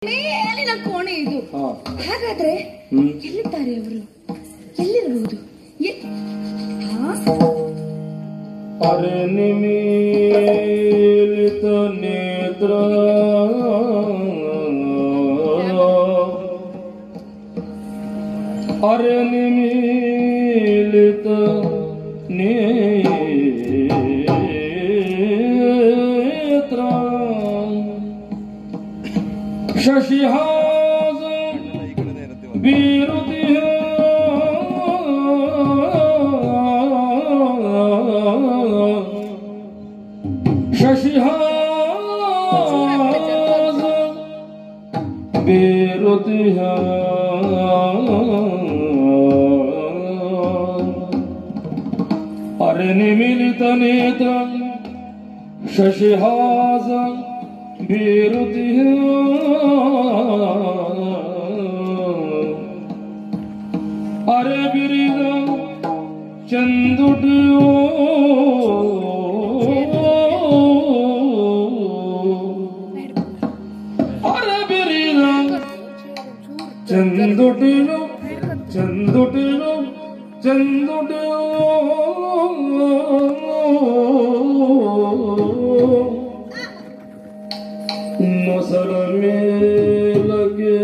ಮೇಲಿನ ಕೋಣೆ ಇದು ಹಾ ಹಾಗಾದ್ರೆ ಹ್ಮ್ ಎಲ್ಲಿದ್ದಾರೆ ಅವರು ಎಲ್ಲಿರುವುದು ಎ- ಹಾ? ಅರೆ ನಿಮೀಲಿತ ನೇತ್ರ ಅರೆ ನಿಮೀಲಿತ ನೇತ್ರ ಶಶಿಹಾಸ ಬೀರುತಿಯ ಶಶಿಹಾಸ ಬೀರುತಿಯ ಅರೆ ನಿಮಿಲಿತ ನೇತ್ರ ಶಶಿಹಾಸ ಬೀರುತಿಯ ಅರೆ ಬಿರಿದ ಚಂದುಟಿಯೋ ಅರೆ ಬಿರಿದ ಚಂದುಟಿನು ಚಂದುಟಿನು ಚಂದುಟಿಯೋ ಮೊಸರ ಮೇಲಗೆ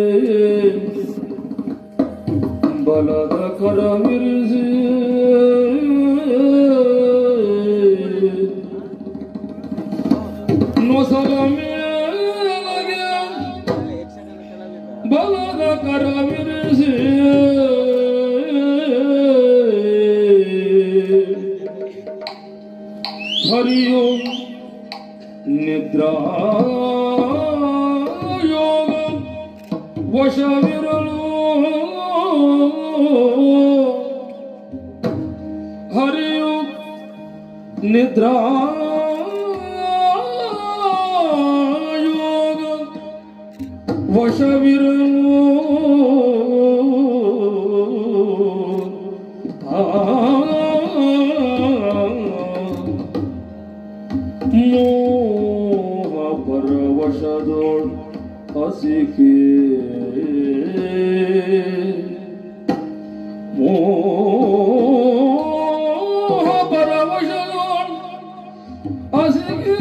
ಬಲದ ಕರವಿರಿಸಿ ನೊಸಲ ಮೇಲಗೆ ಬಲದ ಕರವಿರಿಸಿ ಹರಿಯೋ ನಿದ್ರಾ ಯೋಗ ವಶವಿರಲು ಹರಿಯು ನಿದ್ರಾ ಯೋಗ ವಶವಿರಲು ಮೋಹ ಪರವಶದೋಳ್ ಹಸಿಕೆ ಮೋಹ ಪರವಶದೋಳ್ ಹಸಿಕೆ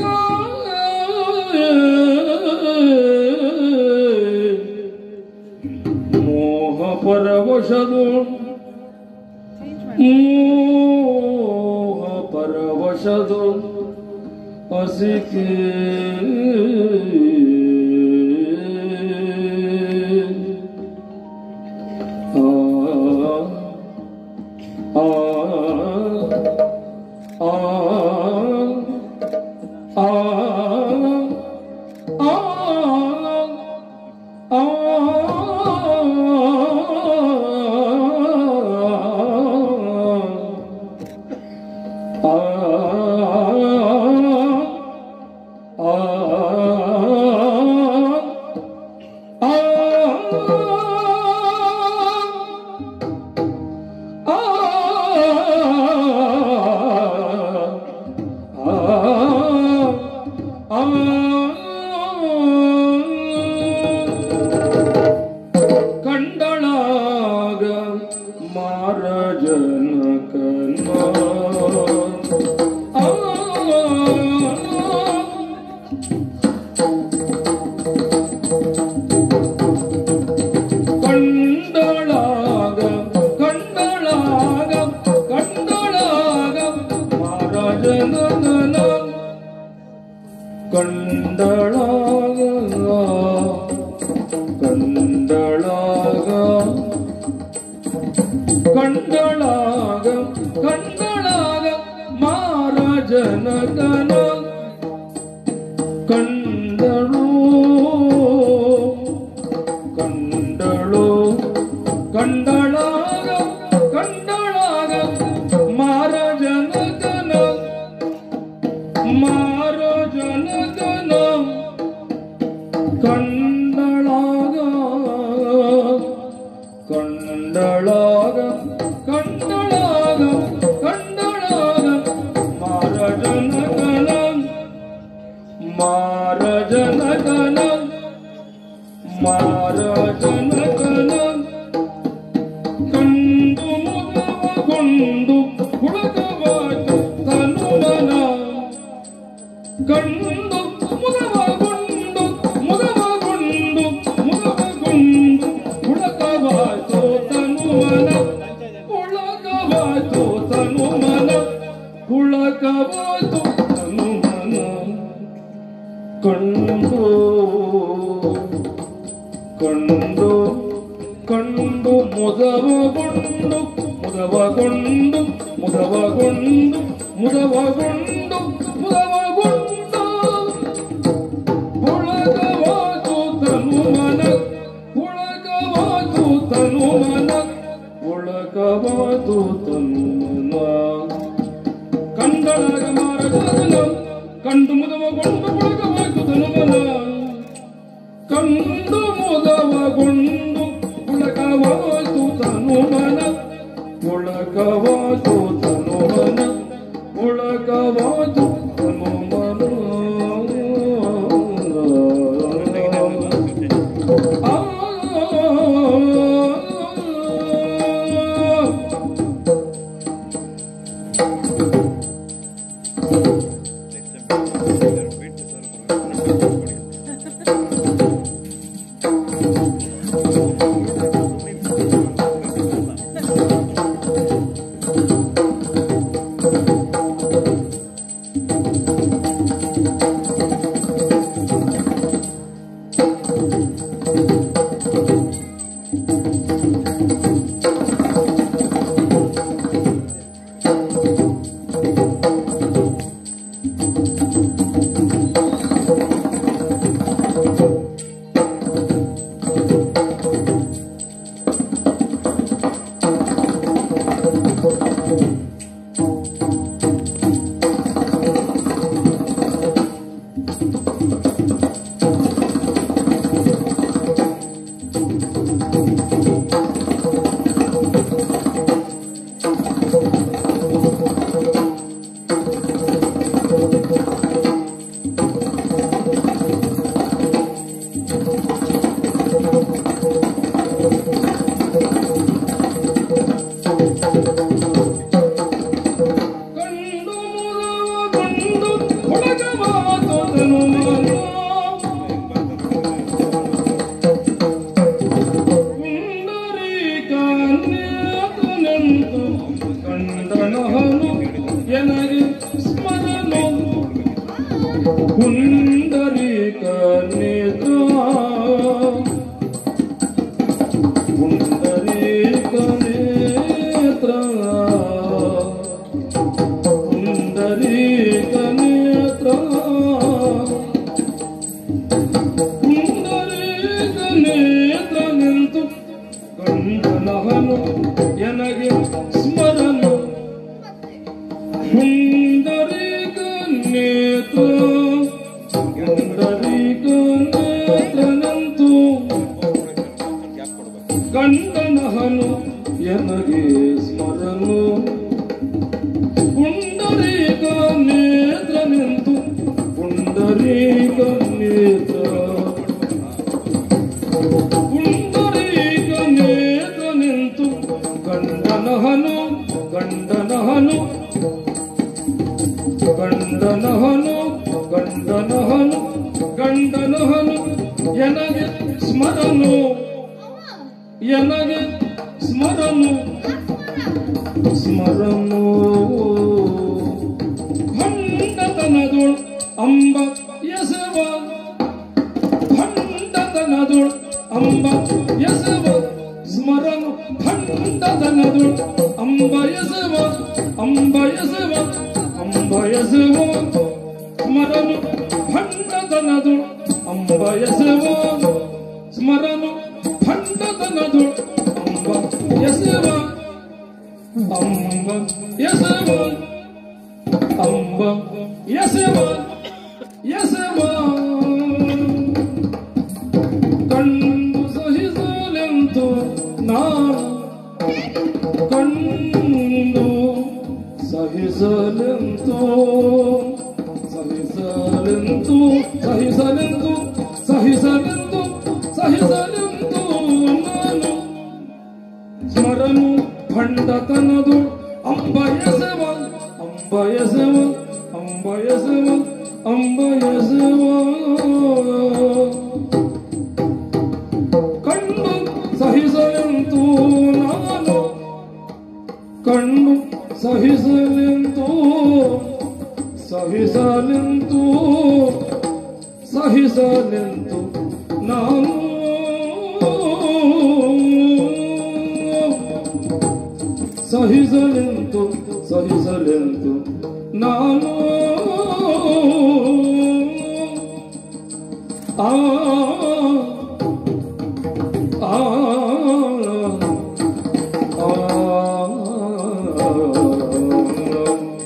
ಮೋಹ ಪರವಶದೋಳ್ ಮೋಹ ಪರವಶದೋಳ್ ಹಸಿಕೆ ಆ ಆ ಆ ಆ ಆ ಆ ಮಾರಜನಕನ ಕಂಡು ಮುದವಗೊಂಡು ಹುಳಕವಾಯ್ತು ತನುಮನ ಕಂಡು ಮುದವಗೊಂಡು ಮುದವಗೊಂಡು ಮುದವಗೊಂಡು ಹುಳಕವಾಯ್ತು ತನುಮನ ಹುಳಕವಾಯ್ತು ತನುಮನ ಹುಳಕವಾಯ್ತು ತನುಮನ ಕಂಡು ಕಂಡು ಕಂಡು ಮುದವಗೊಂಡು ಮುದವಗೊಂಡು ಮುದವಗೊಂಡು ಮುದವಗೊಂಡು ಮುದವಗೊಂಡು ಹುಳಗವಾತು ತನುಮನ ಹುಳಗವಾತು ತನುಮನ ಹುಳಗವಾತು ತನುಮನ ಕಂಡಳಗ ಮಾರಜನ ಕಂಡು ಮುದವಗೊಂಡು ಹುಳಗವಾತು ತನುಮನ ಕಂಡು ಮುದವಗೊಂಡು ಹುಳಕವಾತು ತನುಮನ ಹುಳಕವಾತು ತನುಮನ ಹುಳಕವಾತು ತನುಮನ ಆ ಕಂಡು ಮುದವಗೊಂಡು ಹುಳಕವಾತು ತನುಮನ ಪುಂಡರೀಕಾನ್ಯತನೆಂದು ಕಂಡನಹನು ಎನಗೆ ಸ್ಮರನು ಪುಂಡರೀಕ ನೇತ್ರ ಪುಂಡರೀಕ ನೇತ್ರ ಪುಂಡರೀಕ ನೇತ್ರ ಪುಂಡರೀಕ ನೇತ್ರ ನಿಂತು ಕಂಡನಹನು ಎನಗೆ ಸ್ಮರನು ಪುಂಡರೀಕ ನೇತ್ರ ಪುಂಡರೀಕ ನೇತ್ರ ನಿಂತು ಕಂಡನಹನು ಎನಗೆ ಸ್ಮರನು ಪುಂಡರೀಕ ನೇತ್ರ ನಿಂತು ಪುಂಡರೀಕ ನೇತ್ರ ಪುಂಡರೀಕ ನೇತ್ರ ನಿಂತು ಗಂಡನಹನು ಗಂಡನಹನು ಗಂಡನಹನು ಗಂಡನಹನು ಗಂಡನಹನು ಎನಗೆ ಸ್ಮರನು ಎನಗೆ ಸ್ಮರನು ಸ್ಮರನು ಭಂಡತನದುಳ್ ಅಂಬ ಎಸವ ಭಂಡತನದುಳ್ ಅಂಬ ಎಸವ ಸ್ಮರನು ಭಂಡತನದುಳ್ ಅಂಬ ಎಸವ ಅಂಬ ಎಸವ ಅಂಬ ಎಸವ ಸ್ಮರನು ಭಂಡತನದುಳ್ ಅಂಬ ಎಸವ ಸ್ಮರನು ಭಂಡತನದುಳ್ ಅಂಬ ಎಸವ ಅಂಬ ಎಸವ ಅಂಬ ಎಸವ ಎಸವ ಕಂಡು ಸಹಿಸಲೆಂತು ನಾನು ಕಂಡು ಸಹಿಸಲೆಂತು ಸಹಿಸಲೆಂತು ಸಹಿಸಲೆಂತು ಸಹಿಸಲೆಂತು ಸಹಿಸ ಭಂಡತನದು ಅಂಬ ಎಸವ ಅಂಬ ಎಸವ ಅಂಬ ಎಸವ ಅಂಬ ಎಸವ ಕಂಡು ಸಹಿಸಲೆಂತೂ ನಾನು ಕಂಡು ಸಹಿಸಲೆಂತೂ ಸಹಿಸಲೆಂತೂ ಸಹಿಸಲೆಂತು ನಾನು ಸಹಿಸಲೆಂತು ಸಹಿಸಲೆಂತು ನಾನು ಆ ಆ ಆ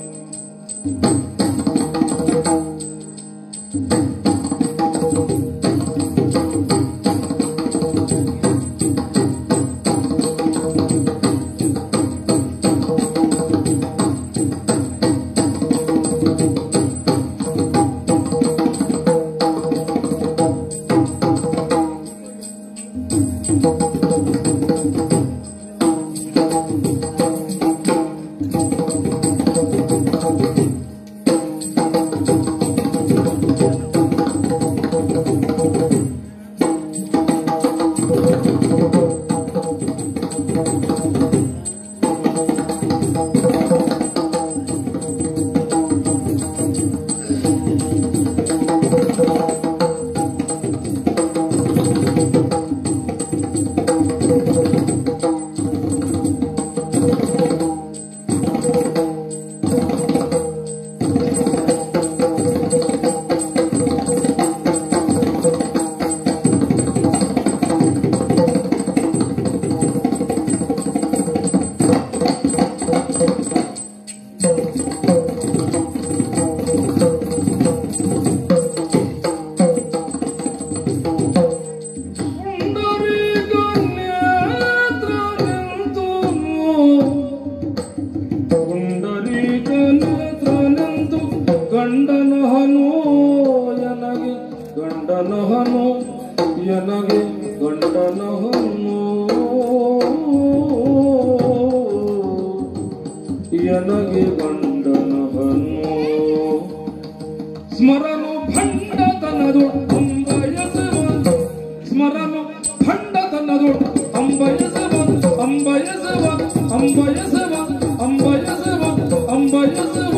ಪುಂಡರೀಕನೇತ್ರನೆಂದು ಗಂಡನಹನು ಎನಗೆ ಗಂಡನಹನು ಎನಗೆ ಗಂಡನಹನು ಎನಗೆ ಗಂಡನಹನು ಸ್ಮರನು ಭಂಡತನದು ಅಂಬಯಸವ ಸ್ಮರನು ಭಂಡತನದು ಅಂಬಯಸವ ಅಂಬಯಸವ ಅಂಬಯಸವ ಅಂಬಯಸವ ಅಂಬಯಸವ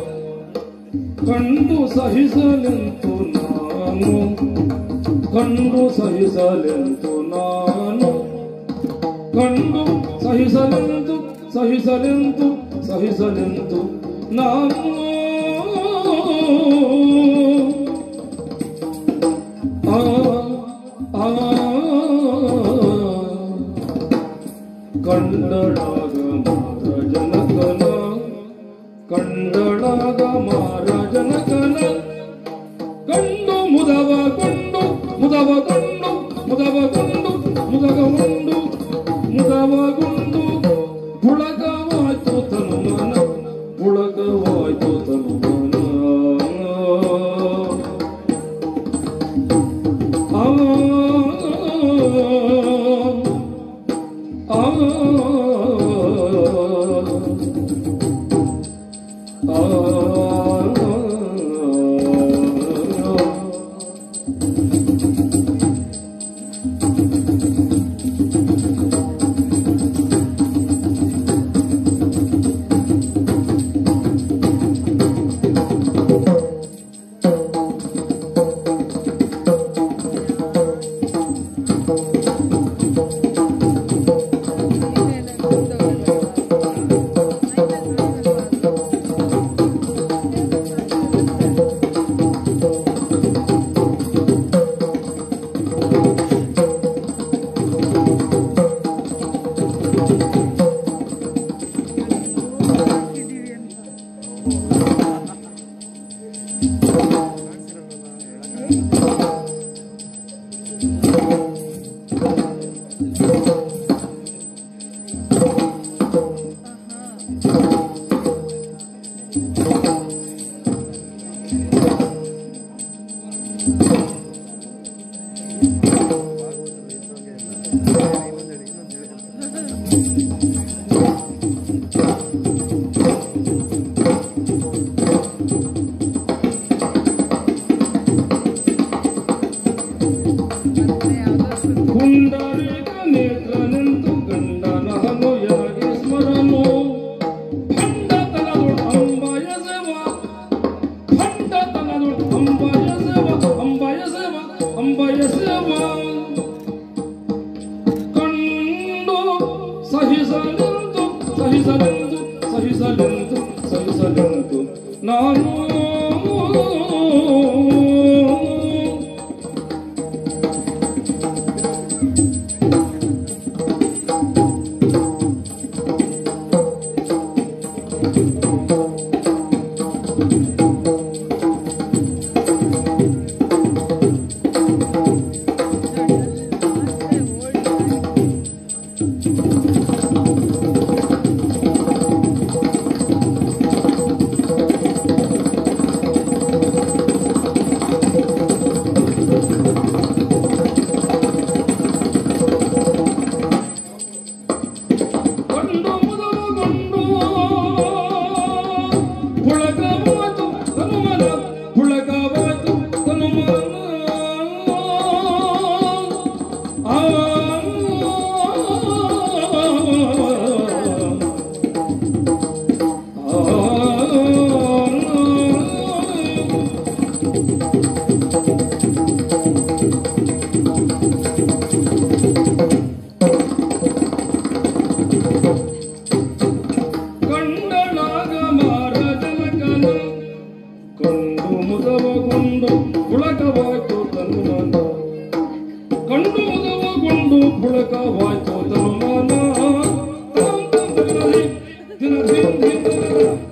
ಕಂಡು ಸಹಿಸಲೆಂತು ನಾನು ಕಂಡು ಸಹಿಸಲೆಂತು ನಾನು ಕಂಡು ಸಹಿಸಲೆಂತು ಸಹಿಸಲೆಂತು ಸಹಿಸಲೆಂತು ನಾನು ಆ ಆ ಕಂಡಳಾಗ ಮಾರ ಜನಕನ ಕಂಡಳಾಗ ಮಾರ ಜನಕನ ಗಂಡು ಮುದವ ಗೊಂಡು ಮುದವ ಗೊಂಡು ಮುದವ ಗೊಂಡು ಮುದಗಗೊಂಡು ಮುದವಗೊಂಡು ಬುಳಗವಾಯ್ತು ತನುಮನ ಬುಳಗವಾಯ್ತು ತನುಮನ ಆ ಆ ಆ ಪುಂಡರೀಕ ನೇತ್ರನೆಂದು ಗಂಡನಹನು ಎನಗೆ ಸ್ಮರನು ಭಂಡತನದೊಳು ಅಂಬಾಯ ಸೇವ ಭಂಡತನದೊಳು ಅಂಬಾಯ ಸೇವ ಅಂಬಾಯ ಸೇವ ಅಂಬಾಯ ಸೇವ ಕಂಡು ಸಹಿಸಲೆಂದು ಸಹಿಸಲೆಂದು ಸಹಿಸಲೆಂದು ಸಹಿಸಲೆಂದು ನಾನು ಕೊಂಡು ಮುದವಗೊಂಡು ಪುಳಕವಾತು ಹನುಮನ ಪುಳಕವಾತು ಹನುಮನ ಆ ಕಂಡಳಾಗ ಮಾರ ಜನಕನ ಕಂಡು ಮುದವಗೊಂಡು ಪುಳಕವಾಯ್ತು ತನುಮನ ಕಂಡು ಮುದವಗೊಂಡು ಪುಳಕವಾಯ್ತು ತನುಮನ ದಿನ ದಿನ ದಿನ